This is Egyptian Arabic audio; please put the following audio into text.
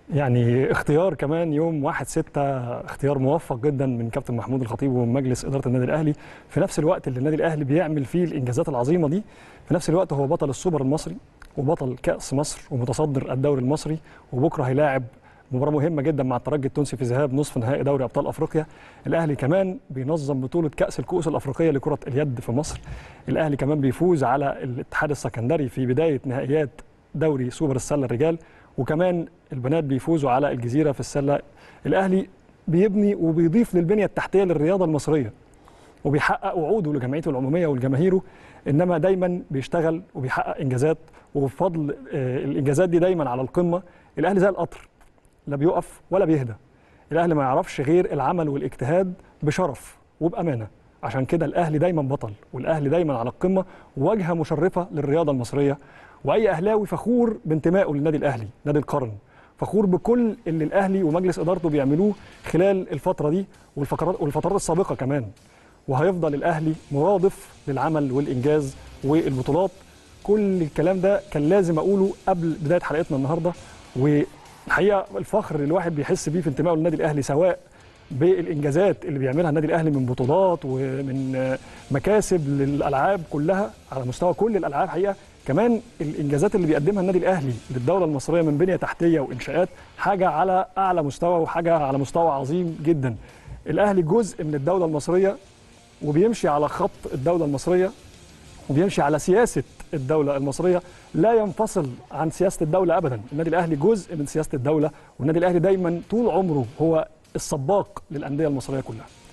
يعني اختيار كمان يوم 1 6 اختيار موفق جدا من كابتن محمود الخطيب ومن مجلس اداره النادي الاهلي في نفس الوقت اللي النادي الاهلي بيعمل فيه الانجازات العظيمه دي في نفس الوقت هو بطل السوبر المصري وبطل كاس مصر ومتصدر الدوري المصري وبكره هيلاعب مباراه مهمه جدا مع الترجي التونسي في ذهاب نصف نهائي دوري ابطال افريقيا الاهلي كمان بينظم بطوله كاس الكؤوس الافريقيه لكره اليد في مصر الاهلي كمان بيفوز على الاتحاد السكندري في بدايه نهائيات دوري سوبر السله الرجال وكمان البنات بيفوزوا على الجزيره في السله الاهلي بيبني وبيضيف للبنيه التحتيه للرياضه المصريه وبيحقق وعوده لجمعيته العموميه ولجماهيره انما دايما بيشتغل وبيحقق انجازات وبفضل آه، الانجازات دي دايما على القمه الاهلي زي القطر لا بيقف ولا بيهدى الاهلي ما يعرفش غير العمل والاجتهاد بشرف وبامانه عشان كده الاهلي دايما بطل والاهلي دايما على القمه واجهه مشرفه للرياضه المصريه واي اهلاوي فخور بانتمائه للنادي الاهلي نادي القرن فخور بكل اللي الاهلي ومجلس ادارته بيعملوه خلال الفتره دي والفقرات والفترات السابقه كمان وهيفضل الاهلي مرادف للعمل والانجاز والبطولات كل الكلام ده كان لازم اقوله قبل بدايه حلقتنا النهارده والحقيقه الفخر اللي الواحد بيحس بيه في انتمائه للنادي الاهلي سواء بالانجازات اللي بيعملها النادي الاهلي من بطولات ومن آه، مكاسب للالعاب كلها على مستوى كل الالعاب حقيقه كمان الانجازات اللي بيقدمها النادي الاهلي للدوله المصريه من بنيه تحتيه وانشاءات حاجه على اعلى مستوى وحاجه على مستوى عظيم جدا الاهلي جزء من الدوله المصريه وبيمشي على خط الدوله المصريه وبيمشي على سياسه الدوله المصريه لا ينفصل عن سياسه الدوله ابدا النادي الاهلي جزء من سياسه الدوله والنادي الاهلي دايما طول عمره هو السباق للانديه المصريه كلها